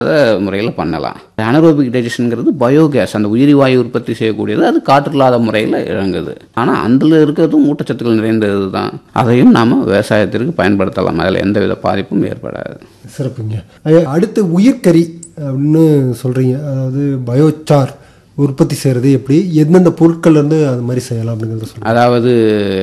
முறையில் பண்ணலாம் anaerobic டைஜஷனுங்கிறது biogas அந்த உயிரி வாயு உற்பத்தி செய்யக்கூடியது அது காற்றில்லாத முறையில் இறங்குது ஆனால் அதில் இருக்கிறதும் ஊட்டச்சத்துக்கள் நிறைந்தது தான் அதையும் நாம் விவசாயத்திற்கு பயன்படுத்தலாம் அதில் எந்தவித பாதிப்பும் ஏற்படாது சிறப்புங்க ஐயா, அடுத்து உயிர்க்கறி அப்படின்னு சொல்கிறீங்க அதாவது பயோச்சார் உற்பத்தி செய்கிறது எப்படி எந்தெந்த பொருட்கள்ல இருந்து அது மாதிரி செய்யலாம் அப்படிங்கிறத சொல்லுங்கள் அதாவது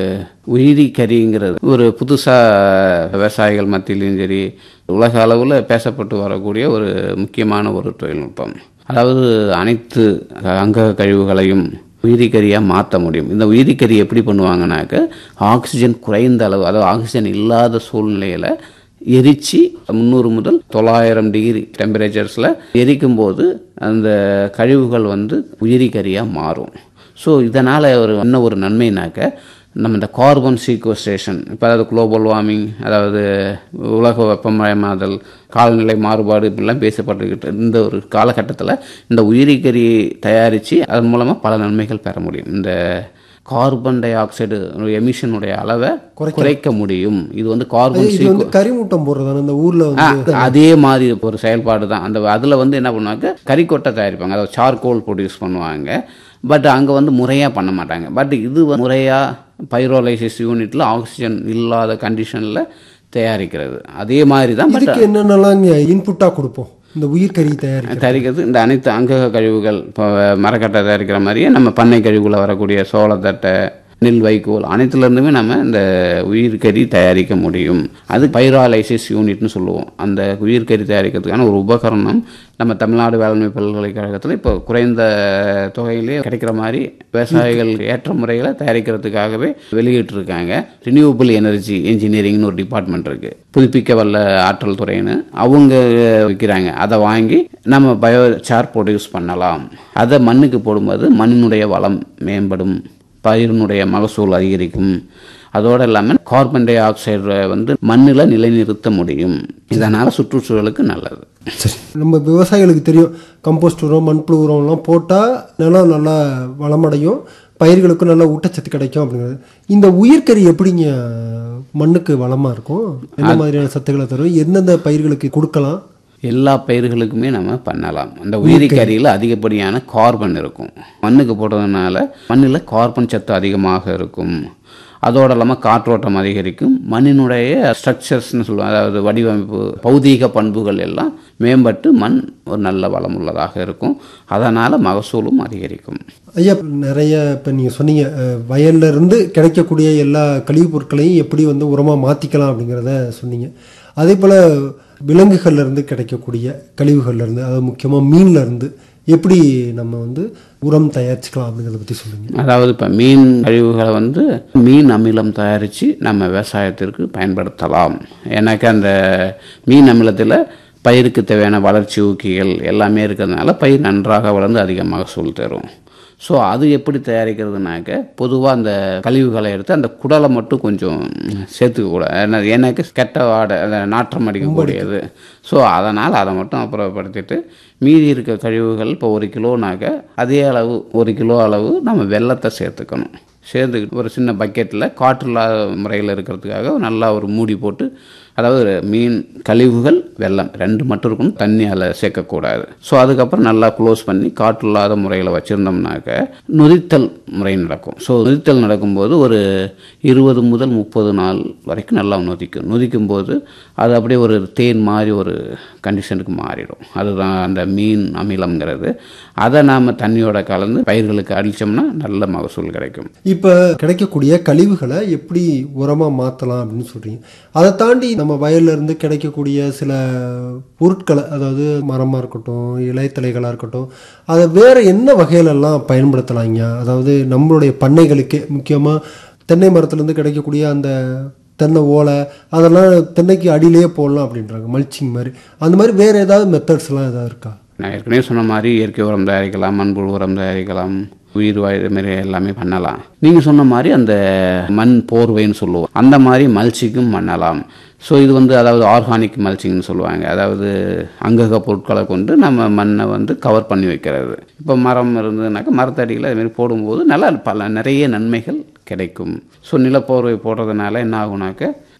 உயிரி கறிங்கிறது ஒரு புதுசாக விவசாயிகள் மத்தியிலையும் சரி உலக அளவில் பேசப்பட்டு வரக்கூடிய ஒரு முக்கியமான ஒரு தொழில்நுட்பம் அதாவது அனைத்து அங்க கழிவுகளையும் உயிரிக்கரியாக மாற்ற முடியும் இந்த உயிரிக்கறி எப்படி பண்ணுவாங்கனாக்க ஆக்சிஜன் குறைந்த அளவு அதாவது ஆக்சிஜன் இல்லாத சூழ்நிலையில் எரிச்சு முந்நூறு முதல் தொள்ளாயிரம் டிகிரி டெம்பரேச்சர்ஸில் எரிக்கும் போது அந்த கழிவுகள் வந்து உயிரிக்கரியாக மாறும் ஸோ இதனால் ஒரு என்ன ஒரு நன்மைனாக்க நம்ம இந்த கார்பன் சீக்வஸ்ட்ரேஷன் இப்போ அதாவது குளோபல் வார்மிங் அதாவது உலக வெப்பமயமாதல் காலநிலை மாறுபாடு இப்படிலாம் பேசப்பட்டுக்கிட்டு இந்த ஒரு காலகட்டத்தில் இந்த உயிரிக்கறி தயாரித்து அதன் மூலமாக பல நன்மைகள் பெற முடியும் இந்த கார்பன் டை ஆக்சைடு எமிஷனுடைய அளவை குறைக்க முடியும் இது வந்து கார்பன் இது வந்து கறிமூட்டம் போடுறதான இந்த ஊரில் வந்து ஆ, அதே மாதிரி ஒரு செயல்பாடு தான் அந்த அதில் வந்து என்ன பண்ணுவாங்க கறிக்கொட்டை தயாரிப்பாங்க அதாவது சார்கோல் ப்ரொடியூஸ் பண்ணுவாங்க பட் அங்கே வந்து முறையாக பண்ண மாட்டாங்க பட் இது வந்து முறையாக பைரோலைசிஸ் யூனிட்டில் ஆக்சிஜன் இல்லாத கண்டிஷனில் தயாரிக்கிறது அதே மாதிரி தான் பட் இதுக்கு என்னென்னலாம் இங்கே இன்புட்டாக கொடுப்போம் இந்த உயிர்க்கறி தயாரிக்க தயாரிக்கிறது இந்த அனைத்து அங்க கழிவுகள் இப்போ மரக்கட்டை தயாரிக்கிற மாதிரியே நம்ம பண்ணை கழிவுகளை வரக்கூடிய சோளத்தட்டை நெல் வைக்கோல் அனைத்துலேருந்துமே நம்ம இந்த உயிர்க்கறி தயாரிக்க முடியும் அது பைராலைசிஸ் யூனிட்னு சொல்லுவோம் அந்த உயிர்க்கறி தயாரிக்கிறதுக்கான ஒரு உபகரணம் நம்ம தமிழ்நாடு வேளாண்மை பல்கலைக்கழகத்தில் இப்போ குறைந்த தொகையிலே கிடைக்கிற மாதிரி விவசாயிகள் ஏற்ற முறையில் தயாரிக்கிறதுக்காகவே வெளியிட்டிருக்காங்க ரினியூவபிள் எனர்ஜி இன்ஜினியரிங்னு ஒரு டிபார்ட்மெண்ட் இருக்குது புதுப்பிக்க வல்ல ஆற்றல் துறைன்னு அவங்க விற்கிறாங்க அதை வாங்கி நம்ம பயோசார் ப்ரொடியூஸ் பண்ணலாம் அதை மண்ணுக்கு போடும்போது மண்ணினுடைய வளம் மேம்படும் பயிரினுடைய மகசூல் அதிகரிக்கும் அதோடு இல்லாமல் கார்பன் டை ஆக்சைடை வந்து மண்ணில் நிலைநிறுத்த முடியும் இதனால் சுற்றுச்சூழலுக்கு நல்லது சரி நம்ம விவசாயிகளுக்கு தெரியும் கம்போஸ்ட் உரம் மண்புழு உரம்லாம் போட்டால் நிலம் நல்லா வளமடையும் பயிர்களுக்கும் நல்ல ஊட்டச்சத்து கிடைக்கும் அப்படிங்கிறது இந்த உயிர்க்கறி எப்படிங்க மண்ணுக்கு வளமாக இருக்கும் என்ன மாதிரியான சத்துக்களை தரும் எந்தெந்த பயிர்களுக்கு கொடுக்கலாம் எல்லா பயிர்களுக்குமே நம்ம பண்ணலாம் அந்த உயிரிக்கரியில் அதிகப்படியான கார்பன் இருக்கும் மண்ணுக்கு போடுறதுனால மண்ணில் கார்பன் சத்து அதிகமாக இருக்கும் அதோடு இல்லாமல் காற்றோட்டம் அதிகரிக்கும் மண்ணினுடைய ஸ்ட்ரக்சர்ஸ்னு சொல்லுவோம் அதாவது வடிவமைப்பு பௌதீக பண்புகள் எல்லாம் மேம்பட்டு மண் ஒரு நல்ல வளமுள்ளதாக இருக்கும் அதனால் மகசூலும் அதிகரிக்கும் ஐயா நிறைய இப்போ நீங்கள் சொன்னீங்க அஹ், வயல்ல இருந்து கிடைக்கக்கூடிய எல்லா கழிவுப் பொருட்களையும் எப்படி வந்து உரமாக மாற்றிக்கலாம் அப்படிங்கிறத சொன்னீங்க அதே போல் விலங்குகள்ல இருந்து கிடைக்கக்கூடிய கழிவுகள்ல இருந்து அதாவது முக்கியமாக மீன்ல இருந்து எப்படி நம்ம வந்து உரம் தயாரிச்சுக்கலாம் அப்படிங்கிறத பற்றி சொல்லுங்க அதாவது இப்போ மீன் கழிவுகளை வந்து மீன் அமிலம் தயாரித்து நம்ம விவசாயத்திற்கு பயன்படுத்தலாம் எனக்கு அந்த மீன் அமிலத்தில் பயிருக்கு தேவையான வளர்ச்சி ஊக்கிகள் எல்லாமே இருக்கிறதுனால பயிர் நன்றாக வளர்ந்து அதிக மகசூல் தரும் ஸோ அது எப்படி தயாரிக்கிறதுனாக்க பொதுவாக அந்த கழிவுகளை எடுத்து அந்த குடலை மட்டும் கொஞ்சம் சேர்த்துக்க கூடாது ஏன்னா எனக்கு கெட்ட வாடை அந்த நாற்றம் அடிக்கக்கூடியது ஸோ அதனால் அதை மட்டும் அப்புறப்படுத்திட்டு மீதி இருக்க கழிவுகள் இப்போ ஒரு கிலோனாக்க அதே அளவு ஒரு கிலோ அளவு நம்ம வெள்ளத்தை சேர்த்துக்கணும் சேர்த்துக்கிட்டு ஒரு சின்ன பக்கெட்டில் காற்றில்லாத முறையில் இருக்கிறதுக்காக நல்லா ஒரு மூடி போட்டு அதாவது மீன் கழிவுகள் வெள்ளம் ரெண்டு மட்டும் இருக்கணும் தண்ணி அதில் சேர்க்கக்கூடாது ஸோ அதுக்கப்புறம் நல்லா க்ளோஸ் பண்ணி காற்றில்லாத முறையில் வச்சுருந்தோம்னாக்க நொதித்தல் முறை நடக்கும் ஸோ நொதித்தல் நடக்கும்போது ஒரு இருபது முதல் முப்பது நாள் வரைக்கும் நல்லா நொதிக்கும் நொதிக்கும் போது அது அப்படியே ஒரு தேன் மாதிரி ஒரு கண்டிஷனுக்கு மாறிடும் அதுதான் அந்த மீன் அமிலம்ங்கிறது அதை நாம் தண்ணியோட கலந்து பயிர்களுக்கு அடித்தோம்னா நல்ல மகசூல் கிடைக்கும் இப்போ கிடைக்கக்கூடிய கழிவுகளை எப்படி உரமாக மாற்றலாம் அப்படின்னு சொல்கிறீங்க அதை தாண்டி நம்ம வயல்ல இருந்து கிடைக்கக்கூடிய சில பொருட்களை அதாவது மரமாக இருக்கட்டும் இலைத்தலைகளாக இருக்கட்டும் அதை வேறு என்ன வகையிலெல்லாம் பயன்படுத்தலாங்க அதாவது நம்மளுடைய பண்ணைகளுக்கு முக்கியமாக தென்னை மரத்துலேருந்து கிடைக்கக்கூடிய அந்த தென்னை ஓலை அதெல்லாம் தென்னைக்கு அடியிலேயே போடலாம் அப்படின்றாங்க மல்ச்சிங் மாதிரி அந்த மாதிரி வேறு ஏதாவது மெத்தட்ஸ்லாம் ஏதாவது இருக்கா நான் ஏற்கனவே சொன்ன மாதிரி இயற்கை உரம் தயாரிக்கலாம் மண்புழு உரம் தயாரிக்கலாம் உயிர் வாயு இது மாதிரி எல்லாமே பண்ணலாம் நீங்கள் சொன்ன மாதிரி அந்த மண் போர்வைன்னு சொல்லுவோம் அந்த மாதிரி மல்ச்சிக்கும் பண்ணலாம் ஸோ இது வந்து அதாவது ஆர்கானிக் மல்ச்சிங்னு சொல்லுவாங்க அதாவது அங்கக பொருட்களை கொண்டு நம்ம மண்ணை வந்து கவர் பண்ணி வைக்கிறது இப்போ மரம் இருந்ததுனாக்கா மரத்தடியில் அதுமாரி போடும்போது நல்லா பல நிறைய நன்மைகள் கிடைக்கும் ஸோ நிலப்போர்வை போடுறதுனால என்ன ஆகுனாக்க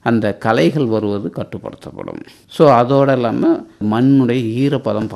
அந்த களைகள் வருவது கட்டுப்படுத்தப்படும் ஸோ அதோடு இல்லாமல் மண்ணுடைய ஈரப்பதம்